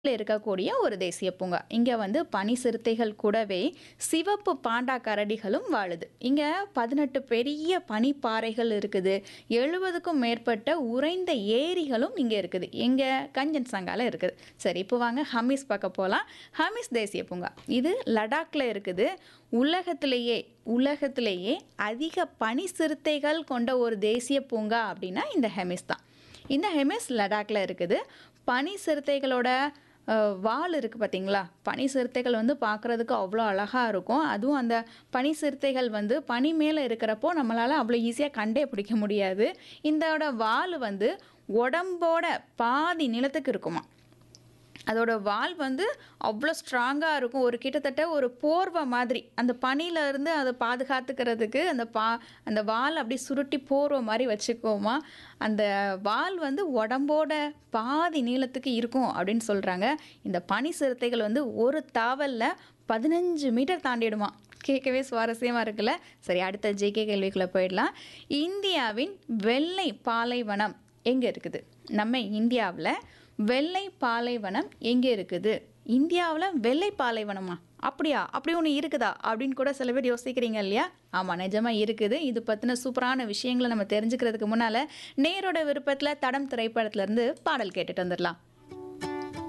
இருக்கக்கூடிய ஒரு தேசிய பூங்கா. இங்க வந்து பனி சிறுத்தைகள் கூடவே சிவப்பு பாண்டா கரடிகளும் வாழுது. இங்க 18 பெரிய பனிப்பாறைகள் இருக்குது. 70க்கும் மேற்பட்ட உறைந்த ஏரிகளும் இங்க இருக்குது. எங்க கஞ்சன்சங்கால இருக்குது. சரி இப்போ வாங்க ஹமிஸ் பார்க்க போலாம். ஹமிஸ் தேசிய பூங்கா. இது லடாக்ல இருக்குது. உலகத்திலேயே உலகத்திலேயே அதிக பனி சிறுத்தைகள் கொண்ட ஒரு தேசிய பூங்கா அப்படின்னா இந்த ஹெமிஸ் தான். இந்த ஹெமிஸ் லடாக்ல இருக்குது. பனி சிறுத்தைகளோட அ வால் இருக்கு பார்த்தீங்களா? பனி சிறுத்தைகள் வந்து பார்க்குறதுக்கு அவ்வளோ அழகா இருக்கும். அதுவும் அந்த பனி சிறுத்தைகள் வந்து பனி மேல இருக்கிறப்போ நம்மளால அவ்வளோ ஈஸியா கண்டே பிடிக்க முடியாது. இதோட வால் வந்து உடம்போட பாதி நீளத்துக்கு இருக்குமாம். அதோட வால் வந்து அவ்வளோ ஸ்ட்ராங்கா இருக்கும். ஒரு கிட்டத்தட்ட ஒரு போர்வை மாதிரி. அந்த பனியில இருந்து அத பாதுகாத்துக்கிறதுக்கு அந்த பா அந்த வால் அப்படியே சுருட்டி போர்வை மாரி வச்சுக்குமாம். அந்த வால் வந்து உடம்போட பாதி நீளத்துக்கு இருக்கும் அப்படின்னு சொல்றாங்க. இந்த பனி சிறுத்தைகள் வந்து ஒரு தாவல்ல 15 மீட்டர் தாண்டிடுமாம். கேட்கவே சுவாரஸ்யமா இருக்குல்ல? சரி அடுத்த ஜிகே கேள்விக்குள்ள போயிடலாம். இந்தியாவின் வெள்ளை பாலைவனம் எங்க இருக்குது? நம்ம இந்தியாவுல வெள்ளை பாலைவனம் எங்க இருக்குது? இந்தியாவுல வெள்ளை பாலைவனமா? அப்படியா? அப்படி ஒண்ணு இருக்குதா? அப்படின்னு கூட சில பேர் யோசிக்கிறீங்க இல்லையா? ஆமா நிஜமா இருக்குது. இது பத்தின சூப்பரான விஷயங்கள நம்ம தெரிஞ்சுக்கிறதுக்கு முன்னால நேயரோட விருப்பத்துல தடம் திரைப்படத்துல இருந்து பாடல் கேட்டுட்டு வந்துரலாம்.